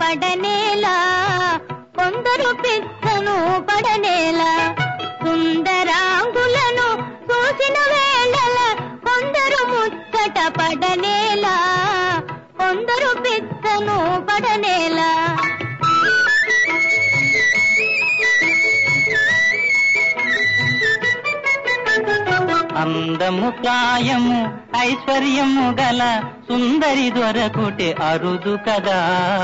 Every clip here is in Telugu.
పడనేలా కొందరు పిచ్చను పడనేలా సుందరాంగులను చూసిన వేళల కొందరు ముచ్చట పడనేలా కొందరు పిచ్చను పడనేలా అందము ప్రాయము ఐశ్వర్యము గల సుందరి దొరకుటే అరుదు కదా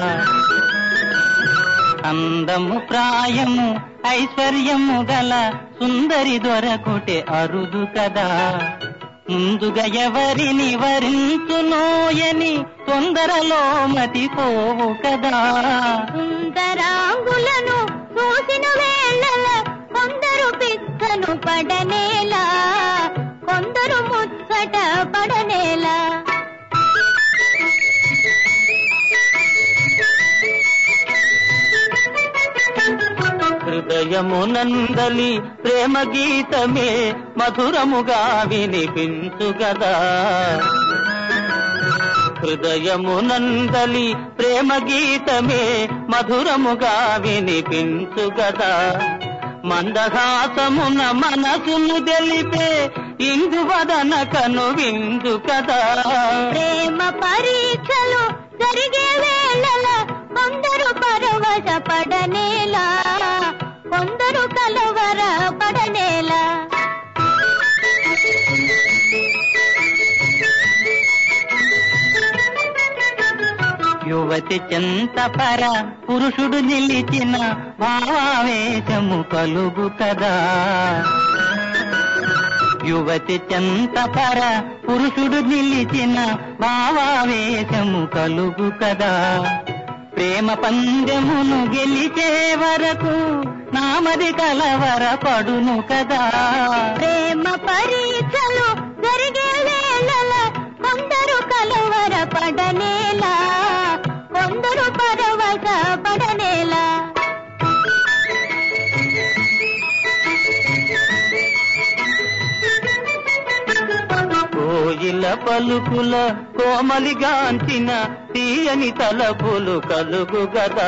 అందము ప్రాయము ఐశ్వర్యము గల సుందరి దొరకుటే అరుదు కదా ముందుగా ఎవరిని వరించునోయని తొందరలో మతిపోవు కదా సుందరాంగులను చూసిన వేళల కొందరు పిచ్చను పడనేలా కొందరు ముచ్చట పడనేలా హృదయమునందలి ప్రేమ గీతమే మధురముగా వినిపించు గదా హృదయమునందలి ప్రేమ గీతమే మధురముగా వినిపించు గదా మందహాసమున మనసును తెలిపే ఇందు వదన కను విందు కదా ప్రేమ పరీక్షలు జరిగే వేళల కొందరు పరవశ పడనేలా కొందరు కలవర పడనేలా యువతి చెంతపర పురుషుడు నిలిచిన భావావేశము కలుగు కదా యువతి చెంతపర పురుషుడు నిలిచిన భావావేశము కలుగు కదా ప్రేమ పందెమును గెలిచే వరకు నామది కలవర పడును కదా ప్రేమ పరీక్షలు జరిగే వేళల కొందరు కలవర పడనేలా కొందరు పరవశ పడనేలా కోయిల పలుకుల కోమలిగాంచిన తీయని తలపులు కలుగు గదా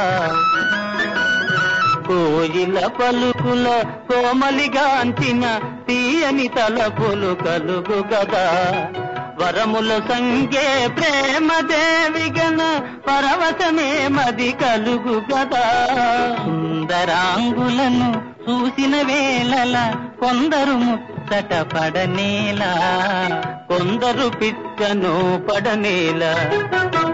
కోయిల పలుకుల కోమలిగాంచిన తీయని తలపులు కలుగు గదా వరముల సంగే ప్రేమ దేవిగన పరవశమే మది కలుగు గదా సుందరాంగులను చూసిన వేళల కొందరు ముచ్చట పడనేలా కొందరు పిచ్చను పడనేలా